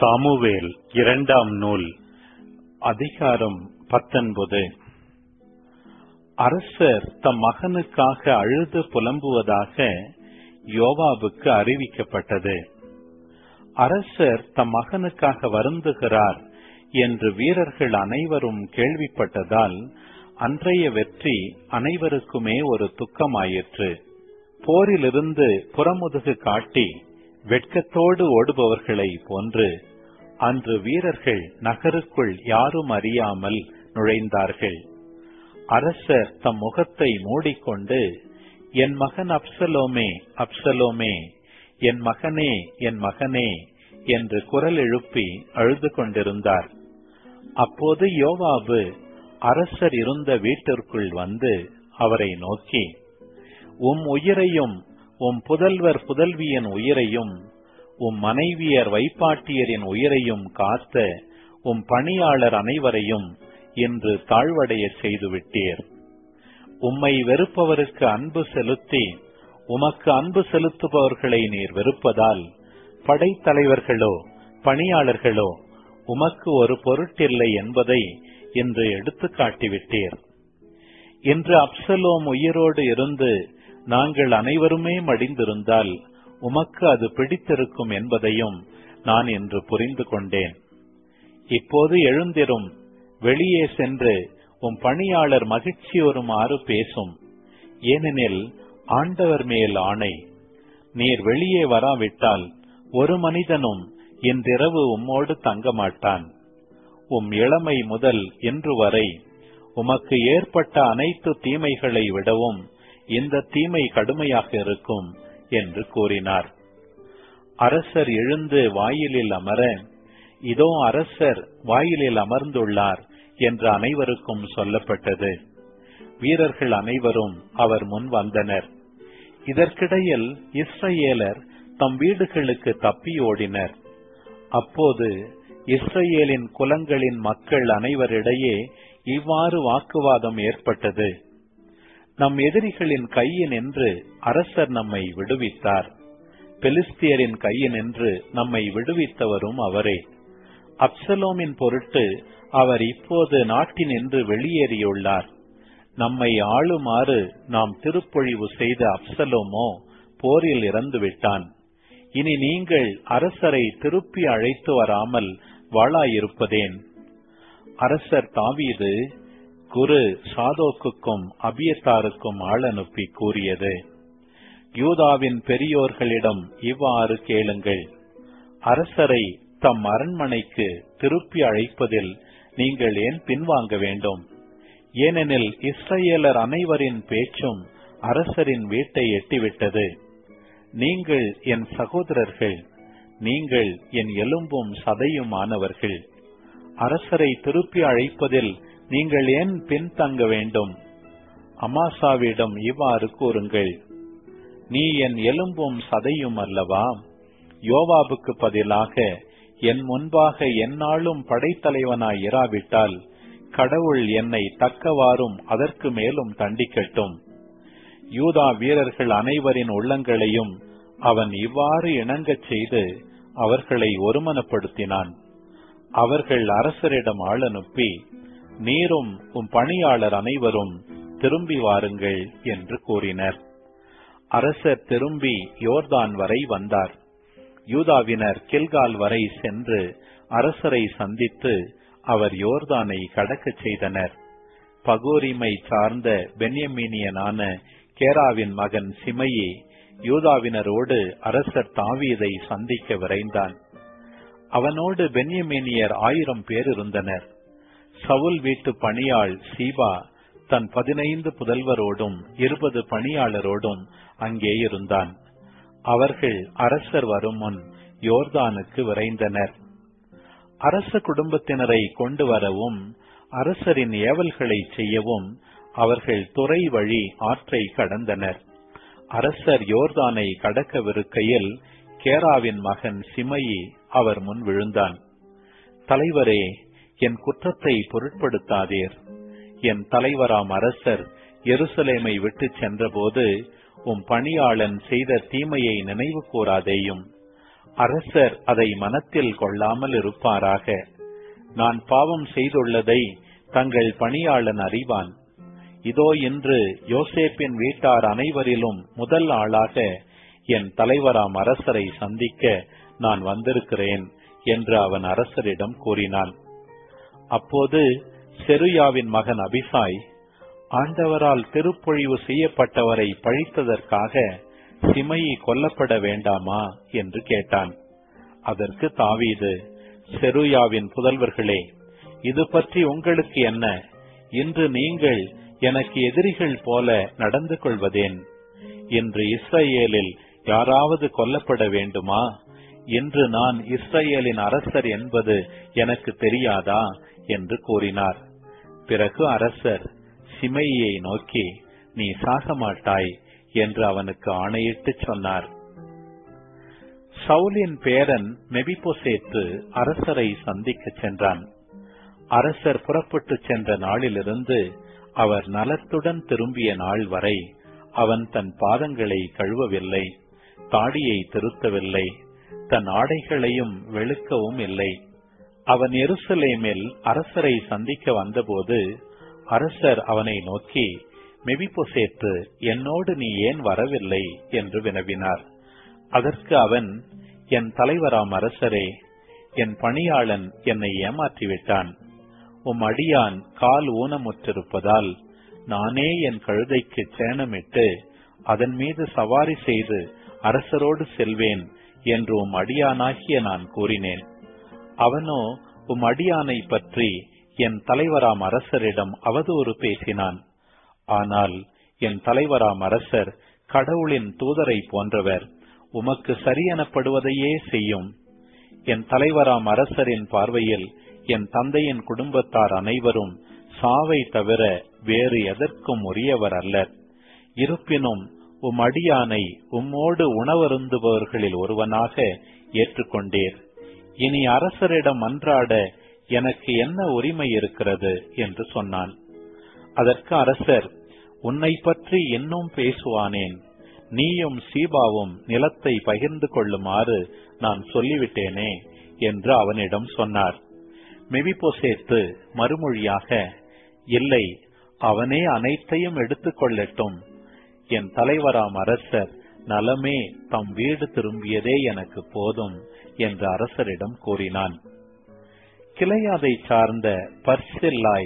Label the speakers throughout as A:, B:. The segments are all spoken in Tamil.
A: சாமுவேல் இரண்டாம் நூல் அதிகாரம் பத்தொன்பது அரசர் தம் மகனுக்காக அழுது புலம்புவதாக யோவாபுக்கு அறிவிக்கப்பட்டது அரசர் தம் மகனுக்காக வருந்துகிறார் என்று வீரர்கள் அனைவரும் கேள்விப்பட்டதால் அன்றைய வெற்றி அனைவருக்குமே ஒரு துக்கமாயிற்று போரிலிருந்து புறமுதுகு காட்டி வெட்கத்தோடு ஓடுபவர்களை போன்று அன்று வீரர்கள் நகருக்குள் யாரும் அறியாமல் நுழைந்தார்கள் அரசர் தம் முகத்தை மூடிக்கொண்டு என் மகன் அப்சலோமே அப்சலோமே என் மகனே என் மகனே என்று குரல் எழுப்பி அழுது கொண்டிருந்தார் அப்போது யோவாபு அரசர் இருந்த வீட்டிற்குள் வந்து அவரை நோக்கி உம் உயிரையும் உம் புதல்வர் புதல்வியின் உயிரையும் உம் மனைவியர் வைப்பாட்டியரின் உயிரையும் காத்த உம் பணியாளர் அனைவரையும் இன்று தாழ்வடைய செய்துவிட்டீர் உம்மை வெறுப்பவருக்கு அன்பு செலுத்தி உமக்கு அன்பு செலுத்துபவர்களை நீர் வெறுப்பதால் படைத்தலைவர்களோ பணியாளர்களோ உமக்கு ஒரு பொருட்டில்லை என்பதை இன்று எடுத்து காட்டிவிட்டீர் இன்று அப்சலோம் உயிரோடு இருந்து நாங்கள் அனைவருமே மடிந்திருந்தால் உமக்கு அது பிடித்திருக்கும் என்பதையும் நான் இன்று புரிந்து கொண்டேன் இப்போது எழுந்திரும் வெளியே சென்று உம் பணியாளர் மகிழ்ச்சியோருமாறு பேசும் ஏனெனில் ஆண்டவர் மேல் ஆணை நீர் வெளியே வராவிட்டால் ஒரு மனிதனும் இன்றிரவு உம்மோடு தங்க மாட்டான் உம் இளமை முதல் இன்று வரை உமக்கு ஏற்பட்ட அனைத்து தீமைகளை விடவும் இந்த தீமை கடுமையாக இருக்கும் என்று கூறினார் அரசர் எழுந்து வாயிலில் அமர இதோ அரசர் வாயிலில் அமர்ந்துள்ளார் என்று அனைவருக்கும் சொல்லப்பட்டது வீரர்கள் அனைவரும் அவர் முன் வந்தனர் இதற்கிடையில் இஸ்ரேலர் தம் வீடுகளுக்கு தப்பி ஓடினர் அப்போது இஸ்ரேலின் குலங்களின் மக்கள் அனைவரிடையே இவ்வாறு வாக்குவாதம் ஏற்பட்டது நம் எதிரிகளின் கையினின்று அரசர் நம்மை விடுவித்தார் பெலிஸ்தியரின் கையினின்று நம்மை விடுவித்தவரும் அவரே அப்சலோமின் பொருட்டு அவர் இப்போது நாட்டினின்று வெளியேறியுள்ளார் நம்மை ஆளுமாறு நாம் திருப்பொழிவு செய்த அப்சலோமோ போரில் இறந்துவிட்டான் இனி நீங்கள் அரசரை திருப்பி அழைத்து வராமல் வாழாயிருப்பதேன் அரசர் தாவீது குரு சாதோக்குக்கும் அபியத்தாருக்கும் ஆள் அனுப்பி கூறியது யூதாவின் பெரியோர்களிடம் இவ்வாறு கேளுங்கள் அரசரை தம் அரண்மனைக்கு திருப்பி அழைப்பதில் நீங்கள் ஏன் பின்வாங்க வேண்டும் ஏனெனில் இஸ்ரேலர் அனைவரின் பேச்சும் அரசரின் வீட்டை எட்டிவிட்டது நீங்கள் என் சகோதரர்கள் நீங்கள் என் எலும்பும் சதையுமானவர்கள் அரசரை திருப்பி அழைப்பதில் நீங்கள் ஏன் பின்தங்க வேண்டும் அமாசாவிடம் இவ்வாறு கூறுங்கள் நீ என் எலும்பும் சதையும் அல்லவா யோவாபுக்கு பதிலாக என் முன்பாக எந்நாளும் படைத்தலைவனாய் இராவிட்டால் கடவுள் என்னை தக்கவாறும் அதற்கு மேலும் தண்டிக்கட்டும் யூதா வீரர்கள் அனைவரின் உள்ளங்களையும் அவன் இவ்வாறு இணங்கச் செய்து அவர்களை ஒருமனப்படுத்தினான் அவர்கள் அரசரிடம் ஆள் அனுப்பி நீரும் உம் பணியாளர் அனைவரும் திரும்பி வாருங்கள் என்று கூறினர் அரசர் திரும்பி யோர்தான் வரை வந்தார் யூதாவினர் கில்கால் வரை சென்று அரசரை சந்தித்து அவர் யோர்தானை கடக்கச் செய்தனர் பகோரிமை சார்ந்த பென்யமீனியனான கேராவின் மகன் சிமையே யூதாவினரோடு அரசர் தாவீதை சந்திக்க விரைந்தான் அவனோடு பென்யமீனியர் ஆயிரம் பேர் இருந்தனர் சவுல் வீட்டு பணியாள் சீபா தன் பதினைந்து புதல்வரோடும் இருபது பணியாளரோடும் அங்கே இருந்தான் அவர்கள் அரசர் வரும் முன் யோர்தானுக்கு விரைந்தனர் அரச குடும்பத்தினரை கொண்டு வரவும் அரசரின் ஏவல்களை செய்யவும் அவர்கள் துறை வழி ஆற்றை கடந்தனர் அரசர் யோர்தானை கடக்கவிருக்கையில் கேராவின் மகன் சிமையி அவர் முன் விழுந்தான் தலைவரே என் குற்றத்தை பொருட்படுத்தாதீர் என் தலைவராம் அரசர் எருசலேமை விட்டு சென்றபோது உம் பணியாளன் செய்த தீமையை நினைவு கூறாதேயும் அரசர் அதை மனத்தில் கொள்ளாமல் இருப்பாராக நான் பாவம் செய்துள்ளதை தங்கள் பணியாளன் அறிவான் இதோ இன்று யோசேப்பின் வீட்டார் அனைவரிலும் முதல் ஆளாக என் தலைவராம் அரசரை சந்திக்க நான் வந்திருக்கிறேன் என்று அவன் அரசரிடம் கூறினான் அப்போது செருயாவின் மகன் அபிசாய் ஆண்டவரால் திருப்பொழிவு செய்யப்பட்டவரை பழித்ததற்காக சிமையை கொல்லப்பட வேண்டாமா என்று கேட்டான் அதற்கு தாவீது செருயாவின் புதல்வர்களே இது பற்றி உங்களுக்கு என்ன இன்று நீங்கள் எனக்கு எதிரிகள் போல நடந்து கொள்வதேன் இன்று இஸ்ரேலில் யாராவது கொல்லப்பட வேண்டுமா இன்று நான் இஸ்ரேலின் அரசர் என்பது எனக்கு தெரியாதா என்று கூறினார் பிறகு அரசர் சிமையை நோக்கி நீ சாக மாட்டாய் என்று அவனுக்கு ஆணையிட்டு சொன்னார் சவுலின் பேரன் மெபிபோசேத்து அரசரை சந்திக்க சென்றான் அரசர் புறப்பட்டு சென்ற நாளிலிருந்து அவர் நலத்துடன் திரும்பிய நாள் வரை அவன் தன் பாதங்களை கழுவவில்லை தாடியை திருத்தவில்லை தன் ஆடைகளையும் வெளுக்கவும் இல்லை அவன் எருசலேமில் அரசரை சந்திக்க வந்தபோது அரசர் அவனை நோக்கி மெபிபொசேத்து என்னோடு நீ ஏன் வரவில்லை என்று வினவினார் அதற்கு அவன் என் தலைவராம் அரசரே என் பணியாளன் என்னை ஏமாற்றிவிட்டான் உம் அடியான் கால் ஊனமுற்றிருப்பதால் நானே என் கழுதைக்கு சேணமிட்டு அதன் மீது சவாரி செய்து அரசரோடு செல்வேன் என்று உம் அடியானாகிய நான் கூறினேன் அவனோ உம் அடியானை பற்றி என் தலைவராம் அரசரிடம் அவதூறு பேசினான் ஆனால் என் தலைவராம் அரசர் கடவுளின் தூதரை போன்றவர் உமக்கு சரியெனப்படுவதையே செய்யும் என் தலைவராம் அரசரின் பார்வையில் என் தந்தையின் குடும்பத்தார் அனைவரும் சாவை தவிர வேறு எதற்கும் உரியவர் அல்லர் இருப்பினும் உம் அடியானை உம்மோடு உணவருந்துபவர்களில் ஒருவனாக ஏற்றுக்கொண்டீர் இனி அரசரிடம் அன்றாட எனக்கு என்ன உரிமை இருக்கிறது என்று சொன்னான் அதற்கு அரசர் உன்னை பற்றி இன்னும் பேசுவானேன் நீயும் சீபாவும் நிலத்தை பகிர்ந்து கொள்ளுமாறு நான் சொல்லிவிட்டேனே என்று அவனிடம் சொன்னார் மெவிபோசேத்து மறுமொழியாக இல்லை அவனே அனைத்தையும் எடுத்துக் கொள்ளட்டும் என் தலைவராம் அரசர் நலமே தம் வீடு திரும்பியதே எனக்கு போதும் என்று அரசரிடம் கூறினான் கிளையாதை சார்ந்த பர்சில்லாய்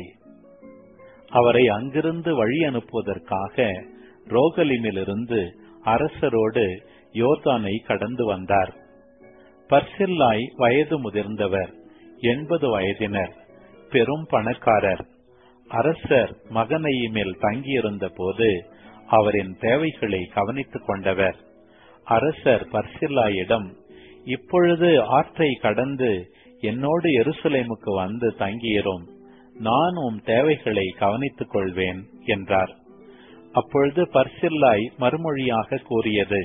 A: அவரை அங்கிருந்து வழி அனுப்புவதற்காக ரோகலிமிலிருந்து அரசரோடு யோர்தானை கடந்து வந்தார் பர்சில்லாய் வயது முதிர்ந்தவர் எண்பது வயதினர் பெரும் பணக்காரர் அரசர் மகனையுமேல் தங்கியிருந்த போது அவரின் தேவைகளை கவனித்துக் கொண்டவர் அரசர் பர்சில்லாயிடம் இப்பொழுது ஆற்றை கடந்து என்னோடு எருசலேமுக்கு வந்து தங்கியிரும் நான் உம் தேவைகளை கவனித்துக் கொள்வேன் என்றார் அப்பொழுது பர்சில்லாய் மறுமொழியாக கூறியது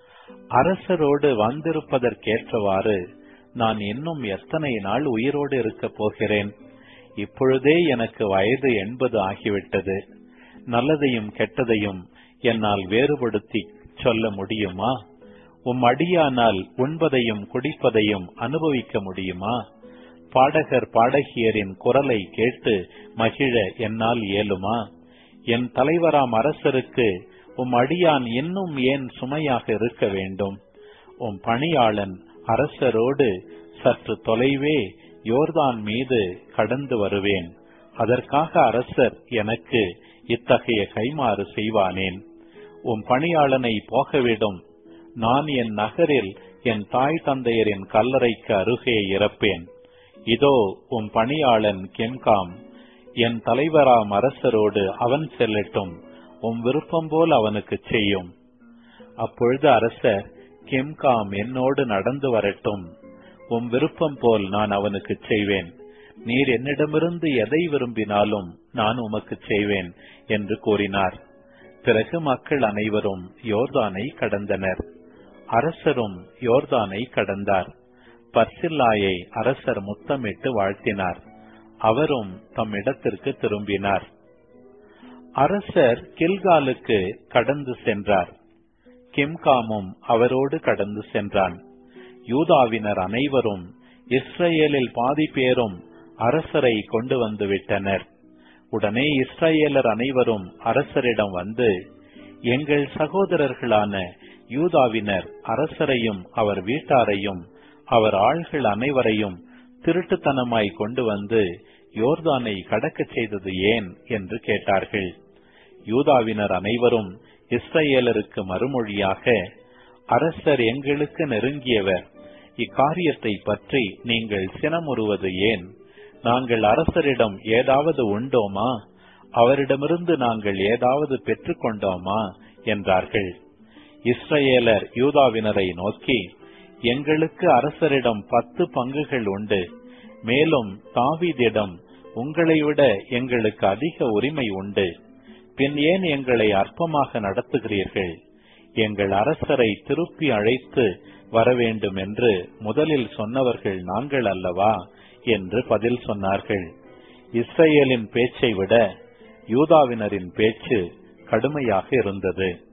A: அரசரோடு வந்திருப்பதற்கேற்றவாறு நான் இன்னும் எத்தனை நாள் உயிரோடு இருக்கப் போகிறேன் இப்பொழுதே எனக்கு வயது எண்பது ஆகிவிட்டது நல்லதையும் கெட்டதையும் என்னால் வேறுபடுத்தி சொல்ல முடியுமா உம் அடியானால் உண்பதையும் குடிப்பதையும் அனுபவிக்க முடியுமா பாடகர் பாடகியரின் குரலை கேட்டு மகிழ என்னால் இயலுமா என் தலைவராம் அரசருக்கு உம் அடியான் இன்னும் ஏன் சுமையாக இருக்க வேண்டும் உம் பணியாளன் அரசரோடு சற்று தொலைவே யோர்தான் மீது கடந்து வருவேன் அதற்காக அரசர் எனக்கு இத்தகைய கைமாறு செய்வானேன் உம் பணியாளனை போகவிடும் நான் என் நகரில் என் தாய் தந்தையரின் கல்லறைக்கு அருகே இறப்பேன் இதோ உம் பணியாளன் கெம்காம் என் தலைவராம் அரசரோடு அவன் செல்லட்டும் உம் விருப்பம் போல் அவனுக்கு செய்யும் அப்பொழுது அரசர் கெம்காம் என்னோடு நடந்து வரட்டும் உம் விருப்பம் போல் நான் அவனுக்கு செய்வேன் நீர் என்னிடமிருந்து எதை விரும்பினாலும் நான் உமக்கு செய்வேன் என்று கூறினார் பிறகு மக்கள் அனைவரும் யோர்தானை கடந்தனர் அரசரும் யோர்தானை கடந்தார் பர்சில்லாயை அரசர் முத்தமிட்டு வாழ்த்தினார் அவரும் தம் இடத்திற்கு திரும்பினார் அரசர் கில்காலுக்கு கடந்து சென்றார் கிம்காமும் அவரோடு கடந்து சென்றான் யூதாவினர் அனைவரும் இஸ்ரேலில் பாதி பேரும் அரசரை கொண்டு வந்து விட்டனர் உடனே இஸ்ரேலர் அனைவரும் அரசரிடம் வந்து எங்கள் சகோதரர்களான யூதாவினர் அரசரையும் அவர் வீட்டாரையும் அவர் ஆள்கள் அனைவரையும் திருட்டுத்தனமாய் கொண்டு வந்து யோர்தானை கடக்கச் செய்தது ஏன் என்று கேட்டார்கள் யூதாவினர் அனைவரும் இஸ்ரேலருக்கு மறுமொழியாக அரசர் எங்களுக்கு நெருங்கியவர் இக்காரியத்தை பற்றி நீங்கள் சினமுறுவது ஏன் நாங்கள் அரசரிடம் ஏதாவது உண்டோமா அவரிடமிருந்து நாங்கள் ஏதாவது பெற்றுக்கொண்டோமா என்றார்கள் இஸ்ரேலர் யூதாவினரை நோக்கி எங்களுக்கு அரசரிடம் பத்து பங்குகள் உண்டு மேலும் தாவீதிடம் உங்களை விட எங்களுக்கு அதிக உரிமை உண்டு பின் ஏன் எங்களை அற்பமாக நடத்துகிறீர்கள் எங்கள் அரசரை திருப்பி அழைத்து வர வேண்டும் என்று முதலில் சொன்னவர்கள் நாங்கள் அல்லவா என்று பதில் சொன்னார்கள் இஸ்ரேலின் பேச்சை விட யூதாவினரின் பேச்சு கடுமையாக இருந்தது